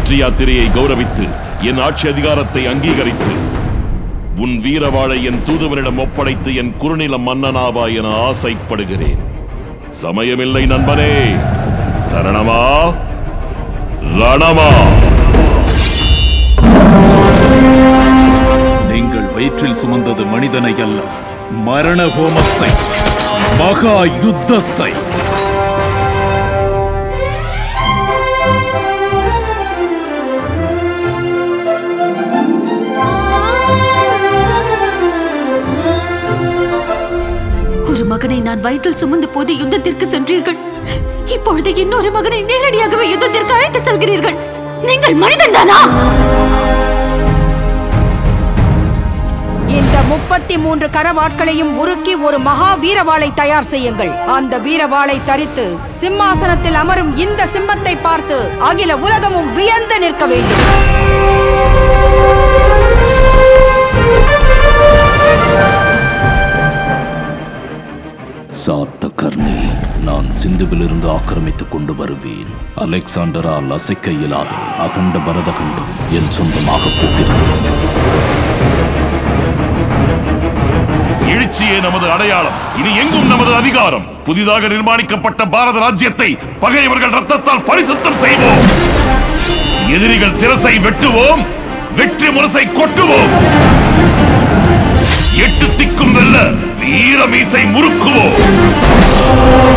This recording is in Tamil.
வெற்றி யாத்திரையை கௌரவித்து என் ஆட்சி அதிகாரத்தை அங்கீகரித்து உன் வீரவாளை என் தூதுவனிடம் ஒப்படைத்து என் குறுநில மன்னனாவா என ஆசைப்படுகிறேன் சமயமில்லை நண்பனே சரணமா ரணமா நீங்கள் வயிற்றில் சுமந்தது மனிதனை அல்ல மரண ஹோமத்தை மகா யுத்தத்தை ஒரு மகனை நான் வயிற்றில் சுமந்த போது யுத்தத்திற்கு சென்றீர்கள் இப்பொழுது இன்னொரு மகனை நேரடியாகவே யுத்தத்திற்கு அழைத்து செல்கிறீர்கள் நீங்கள் மனிதன் தானா இந்த முப்பத்தி மூன்று கரவாட்களையும் உருக்கி ஒரு மகா வீரவாளை தயார் செய்யுங்கள் அந்த வீரவாளை தரித்து சிம்மாசனத்தில் அமரும் இந்த சிம்மத்தை பார்த்து அகில உலகமும் வியந்து நிற்க வேண்டும் சாத்த கர்ணி நான் சிந்துவிலிருந்து ஆக்கிரமித்துக் கொண்டு வருவேன் அலெக்சாண்டரால் அசைக்க இயலாத அகண்ட பரதகண்டம் என் சொந்தமாக போகிறது எழுச்சியே நமது அடையாளம் இனி எங்கும் நமது அதிகாரம் புதிதாக நிர்மாணிக்கப்பட்ட பாரத ராஜ்யத்தை பகைவர்கள் ரத்தத்தால் பரிசுத்தம் செய்வோம் எதிரிகள் சிரசை வெட்டுவோம் வெற்றி முரசை கொட்டுவோம் எட்டு திக்கும் வெல்ல வீர மீசை முறுக்குவோம்